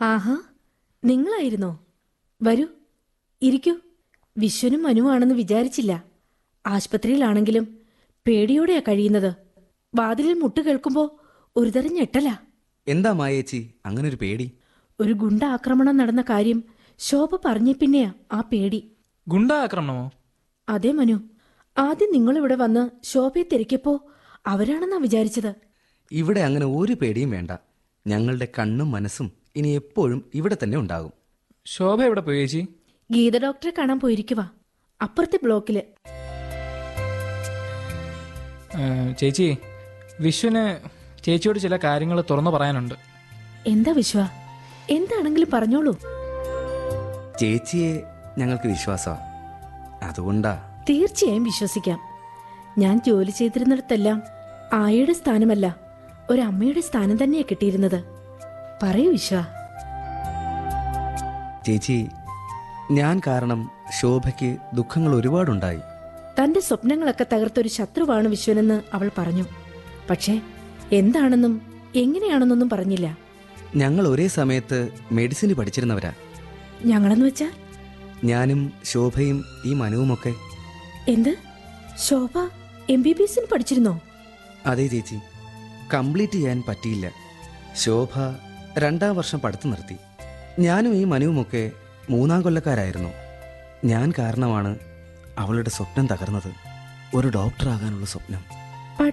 ആഹാ നിങ്ങളായിരുന്നോ വരൂ ഇരിക്കൂ വിശ്വനും മനുവാണെന്ന് വിചാരിച്ചില്ല ആശുപത്രിയിലാണെങ്കിലും പേടിയോടെയാ കഴിയുന്നത് വാതിലിൽ മുട്ട് കേൾക്കുമ്പോ ഒരുതരം ഞെട്ടലാ എന്താ മായേച്ചി അങ്ങനൊരു പേടി ഒരു ഗുണ്ട ആക്രമണം നടന്ന കാര്യം ശോഭ പറഞ്ഞ പിന്നെയാ ആ പേടി ഗുണ്ടാ ആക്രമണമോ അതെ മനു ആദ്യം നിങ്ങളിവിടെ വന്ന് ശോഭയെ തിരക്കിയപ്പോ അവരാണെന്നാ വിചാരിച്ചത് ഇവിടെ അങ്ങനെ ഒരു പേടിയും വേണ്ട ഞങ്ങളുടെ കണ്ണും മനസ്സും ഇനി എപ്പോഴും ഇവിടെ തന്നെ ഉണ്ടാകും ശോഭ എവിടെ പോയി ചേച്ചി ഗീത ഡോക്ടറെ കാണാൻ പോയിരിക്കുവാ അപ്പുറത്തെ ബ്ലോക്കില് ഏ, ചേച്ചി വിശ്വന് ചേച്ചിയോട് ചില കാര്യങ്ങൾ തുറന്നു പറയാനുണ്ട് എന്താ വിശ്വ എന്താണെങ്കിലും പറഞ്ഞോളൂ ചേച്ചിയെ ഞങ്ങൾക്ക് വിശ്വാസമാണ് അതുകൊണ്ടാ തീർച്ചയായും വിശ്വസിക്കാം ഞാൻ ജോലി ചെയ്തിരുന്നിടത്തെല്ലാം ആയയുടെ സ്ഥാനമല്ല ഒരമ്മയുടെ സ്ഥാനം തന്നെയാ കിട്ടിയിരുന്നത് പറയൂ വിശ്വ ചേച്ചി ഞാൻ കാരണം ശോഭയ്ക്ക് ദുഃഖങ്ങൾ ഒരുപാടുണ്ടായി തന്റെ സ്വപ്നങ്ങളൊക്കെ തകർത്തൊരു ശത്രുവാണ് വിശ്വനെന്ന് അവൾ പറഞ്ഞു പക്ഷേ എന്താണെന്നും എങ്ങനെയാണെന്നൊന്നും പറഞ്ഞില്ല ഞങ്ങൾ ഒരേ സമയത്ത് മെഡിസിന് പഠിച്ചിരുന്നവരാ ഞങ്ങളെന്ന് വെച്ചാ ഞാനും ശോഭയും ഈ മനുവുമൊക്കെ എന്ത് ശോഭ എം ബി ബി എസിന് പഠിച്ചിരുന്നോ അതെ ചേച്ചി കംപ്ലീറ്റ് ചെയ്യാൻ പറ്റിയില്ല ശോഭ രണ്ടാം വർഷം പഠിത്തം നിർത്തി ഞാനും ഈ മനുവുമൊക്കെ മൂന്നാം കൊല്ലക്കാരായിരുന്നു ഞാൻ കാരണമാണ് അവളുടെ സ്വപ്നം തകർന്നത് ഒരു ഡോക്ടറാകാനുള്ള സ്വപ്നം